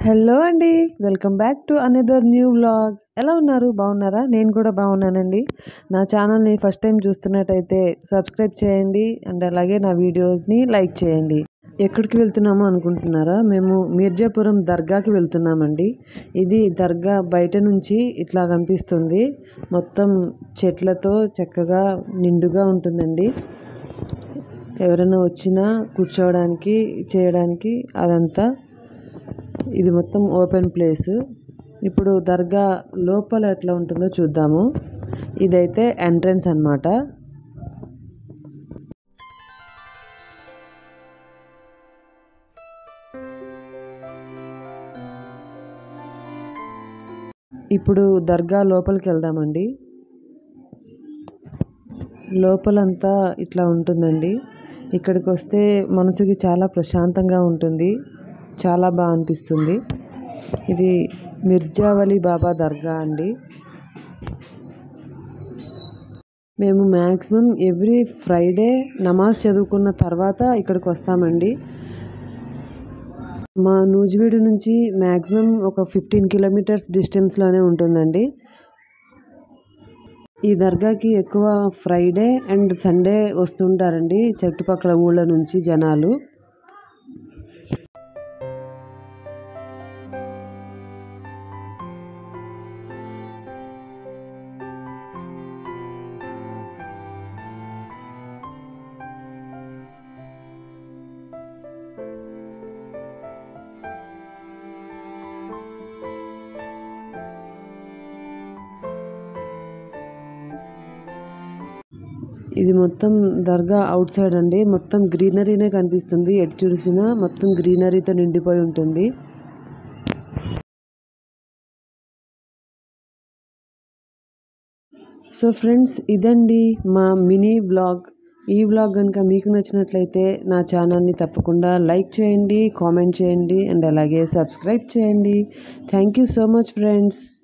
hello అండి welcome back to another new vlog ఎలా ఉన్నారు బాగున్నారా నేను కూడా బాగున్నానండి నా ఛానల్ని ఫస్ట్ టైం చూస్తున్నట్టయితే సబ్స్క్రైబ్ చేయండి అండ్ అలాగే నా వీడియోస్ని లైక్ చేయండి ఎక్కడికి వెళ్తున్నామో అనుకుంటున్నారా మేము మీర్జాపురం దర్గాకి వెళ్తున్నామండి ఇది దర్గా బయట నుంచి ఇట్లా కనిపిస్తుంది మొత్తం చెట్లతో చక్కగా నిండుగా ఉంటుందండి ఎవరైనా వచ్చినా కూర్చోవడానికి చేయడానికి అదంతా ఇది మొత్తం ఓపెన్ ప్లేస్ ఇప్పుడు దర్గా లోపల ఎట్లా ఉంటుందో చూద్దాము ఇదైతే ఎంట్రన్స్ అన్నమాట ఇప్పుడు దర్గా లోపలికి వెళ్దామండి లోపలంతా ఇట్లా ఉంటుందండి ఇక్కడికి వస్తే మనసుకి చాలా ప్రశాంతంగా ఉంటుంది చాలా బాగా అనిపిస్తుంది ఇది మిర్జావలి బాబా దర్గా అండి మేము మ్యాక్సిమం ఎవ్రీ ఫ్రైడే నమాజ్ చదువుకున్న తర్వాత ఇక్కడికి వస్తామండి మా నూజివీడు నుంచి మ్యాక్సిమం ఒక ఫిఫ్టీన్ కిలోమీటర్స్ డిస్టెన్స్లోనే ఉంటుందండి ఈ దర్గాకి ఎక్కువ ఫ్రైడే అండ్ సండే వస్తుంటారండి చుట్టుపక్కల ఊళ్ళ నుంచి జనాలు ఇది మొత్తం దర్గా అవుట్ సైడ్ అండి మొత్తం గ్రీనరీనే కనిపిస్తుంది ఎటు చూసినా మొత్తం గ్రీనరీతో నిండిపోయి ఉంటుంది సో ఫ్రెండ్స్ ఇదండి మా మినీ బ్లాగ్ ఈ బ్లాగ్ కనుక మీకు నచ్చినట్లయితే నా ఛానల్ని తప్పకుండా లైక్ చేయండి కామెంట్ చేయండి అండ్ అలాగే సబ్స్క్రైబ్ చేయండి thank you so much friends